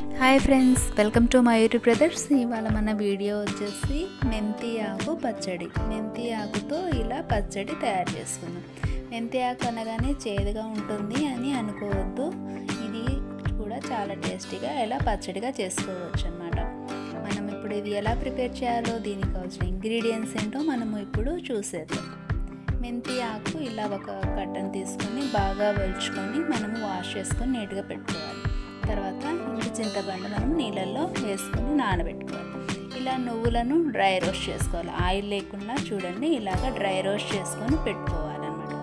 hi friends welcome to Mayuri brothers ఇవాళ మన video వచ్చేసి మెంతి ఆకు పచ్చడి మెంతి ఆకుతో ఇలా పచ్చడి తయారు చేసుకుందాం మెంతి ఆకు అనగానే చేదుగా ఉంటుంది అని అనుకోవద్దు ఇది కూడా చాలా టేస్టీగా ఇలా పచ్చడిగా చేసుకోవచ్చు అనమాట మనం ఇప్పుడు ఇది ఎలా ప్రిపేర్ చేయాలో దీనికి కావాల్సిన ఇంగ్రీడియంట్స్ ఏంటో మనము ఇప్పుడు చూసేద్దాం మెంతి ఆకు ఇలా ఒక కట్టను తీసుకొని బాగా వలుచుకొని మనము వాష్ చేసుకొని నీట్గా పెట్టుకోవాలి తర్వాత ఇంటి చింతపండు మనం నీళ్ళల్లో వేసుకొని నానబెట్టుకోవాలి ఇలా నువ్వులను డ్రై రోస్ట్ చేసుకోవాలి ఆయిల్ లేకుండా చూడండి ఇలాగ డ్రై రోస్ట్ చేసుకొని పెట్టుకోవాలన్నమాట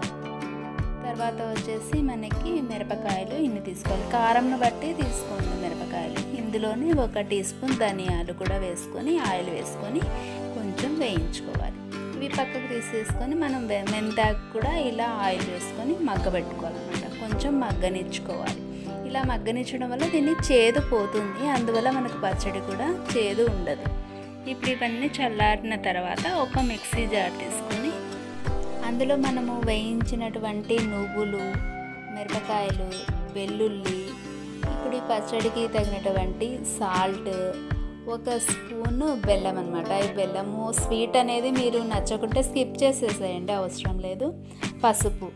తర్వాత వచ్చేసి మనకి మిరపకాయలు ఇన్ని తీసుకోవాలి కారంను బట్టి తీసుకోండి మిరపకాయలు ఇందులోనే ఒక టీ స్పూన్ ధనియాలు కూడా వేసుకొని ఆయిల్ వేసుకొని కొంచెం వేయించుకోవాలి ఇవి పక్కకు తీసేసుకొని మనం మెంతాకు కూడా ఇలా ఆయిల్ వేసుకొని మగ్గబెట్టుకోవాలన్నమాట కొంచెం మగ్గనిచ్చుకోవాలి ఇలా మగ్గనిచ్చడం వల్ల దీన్ని చేదు పోతుంది అందువల్ల మనకు పచ్చడి కూడా చేదు ఉండదు ఇప్పుడు ఇవన్నీ చల్లారిన తర్వాత ఒక మిక్సీ జార్ తీసుకొని అందులో మనము వేయించినటువంటి నువ్వులు మిరపకాయలు వెల్లుల్లి ఇప్పుడు ఈ పచ్చడికి తగినటువంటి సాల్ట్ ఒక స్పూన్ బెల్లం అనమాట ఈ బెల్లము స్వీట్ అనేది మీరు నచ్చకుంటే స్కిప్ చేసేసేయండి అవసరం లేదు పసుపు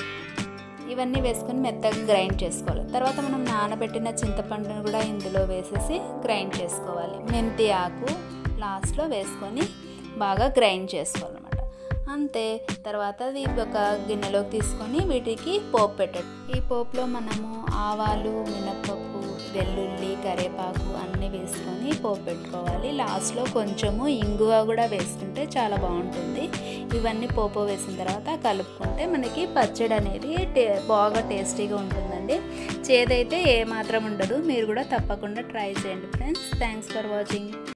ఇవన్నీ వేసుకొని మెత్తగా గ్రైండ్ చేసుకోవాలి తర్వాత మనం నానబెట్టిన చింతపండును కూడా ఇందులో వేసేసి గ్రైండ్ చేసుకోవాలి మెంతి ఆకు లాస్ట్లో వేసుకొని బాగా గ్రైండ్ చేసుకోవాలన్నమాట అంతే తర్వాత ఇది ఒక గిన్నెలోకి తీసుకొని వీటికి పోపు పెట్టండి ఈ పోపులో మనము ఆవాలు మినపప్పు వెల్లుల్లి కరివేపాకు అన్నీ వేసుకొని పోపు పెట్టుకోవాలి లాస్ట్లో కొంచెము ఇంగువ కూడా వేసుకుంటే చాలా బాగుంటుంది ఇవన్నీ పోపు వేసిన తర్వాత కలుపుకుంటే మనకి పచ్చడి అనేది టే బాగా టేస్టీగా ఉంటుందండి చేదైతే ఏమాత్రం ఉండదు మీరు కూడా తప్పకుండా ట్రై చేయండి ఫ్రెండ్స్ థ్యాంక్స్ ఫర్ వాచింగ్